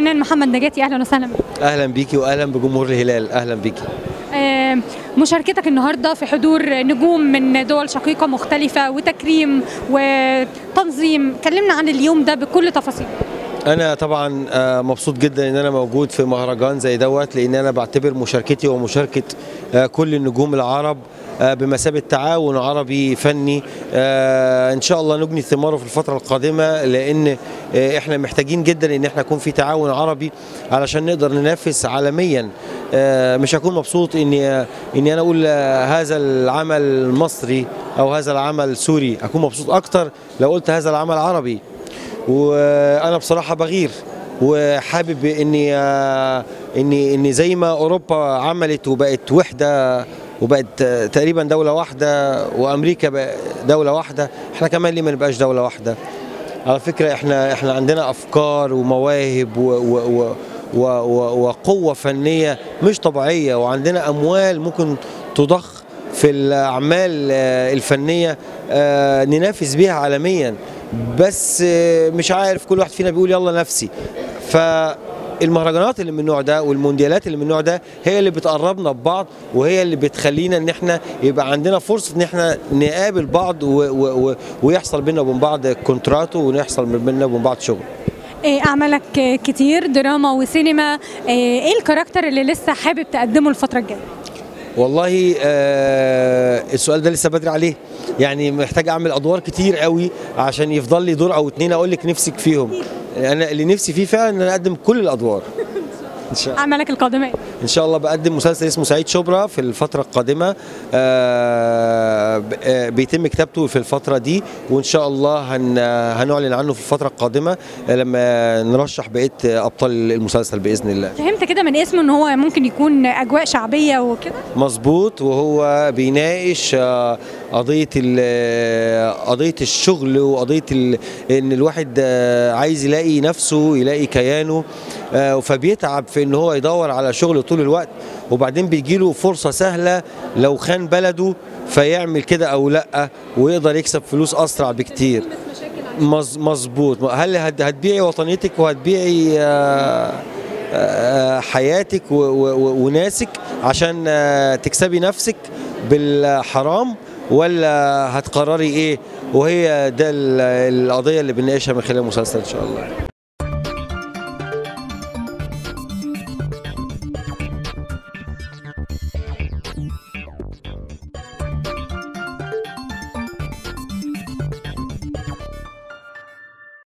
الفنان محمد نجاتي اهلا وسهلا بك اهلا بيكي واهلا بجمهور الهلال اهلا بيكي آه، مشاركتك النهارده في حضور نجوم من دول شقيقه مختلفه وتكريم وتنظيم كلمنا عن اليوم ده بكل تفاصيله انا طبعا آه، مبسوط جدا ان انا موجود في مهرجان زي دوت لان انا بعتبر مشاركتي ومشاركه آه، كل النجوم العرب آه، بمثابه تعاون عربي فني آه، ان شاء الله نجني ثماره في الفتره القادمه لان آه، احنا محتاجين جدا ان احنا يكون في تعاون عربي علشان نقدر ننافس عالميا آه، مش هكون مبسوط اني اني انا اقول آه، هذا العمل مصري او هذا العمل سوري اكون مبسوط اكتر لو قلت هذا العمل عربي وانا بصراحه بغير وحابب اني آه، اني اني زي ما اوروبا عملت وبقت وحده وبقت آه، تقريبا دوله واحده وامريكا بقى دوله واحده احنا كمان ليه ما نبقاش دوله واحده على فكره احنا احنا عندنا افكار ومواهب و و و و و وقوه فنيه مش طبيعيه وعندنا اموال ممكن تضخ في الاعمال آه، الفنيه آه، ننافس بيها عالميا بس آه، مش عارف كل واحد فينا بيقول يلا نفسي فالمهرجانات اللي من النوع ده والمونديالات اللي من النوع ده هي اللي بتقربنا ببعض وهي اللي بتخلينا ان احنا يبقى عندنا فرصه ان احنا نقابل بعض و و و ويحصل بينا وبين بعض كونتراتو ويحصل بينا وبين بعض شغل آه، اعمالك آه، كتير دراما وسينما آه، ايه الكاركتر اللي لسه حابب تقدمه الفتره الجايه والله آه السؤال ده لسه بدري عليه يعني محتاج اعمل ادوار كتير قوي عشان يفضل لي دور او اتنين اقول لك نفسك فيهم انا اللي نفسي فيه فعلا ان انا اقدم كل الادوار ان شاء الله اعمالك القادمه ان شاء الله بقدم مسلسل اسمه سعيد شبرا في الفتره القادمه آه ب- آه، بيتم كتابته في الفتره دي وان شاء الله هن هنعلن عنه في الفتره القادمه آه، لما نرشح بقيه ابطال المسلسل باذن الله فهمت كده من اسمه ان هو ممكن يكون اجواء شعبيه وكده مظبوط وهو بيناقش آه، قضيه ال- قضيه الشغل وقضيه ال- ان الواحد آه، عايز يلاقي نفسه يلاقي كيانه آه، فبيتعب في ان هو يدور على شغل طول الوقت وبعدين بيجيله فرصه سهله لو خان بلده فيعمل كده او لا ويقدر يكسب فلوس اسرع بكتير مظ- مظبوط هل هت- هتبيعي وطنيتك وهتبيعي آه، آه، حياتك و- و- و- وناسك عشان آه، تكسبي نفسك بالحرام ولا هتقرري ايه وهي ده ال- القضيه اللي بنناقشها من خلال المسلسل ان شاء الله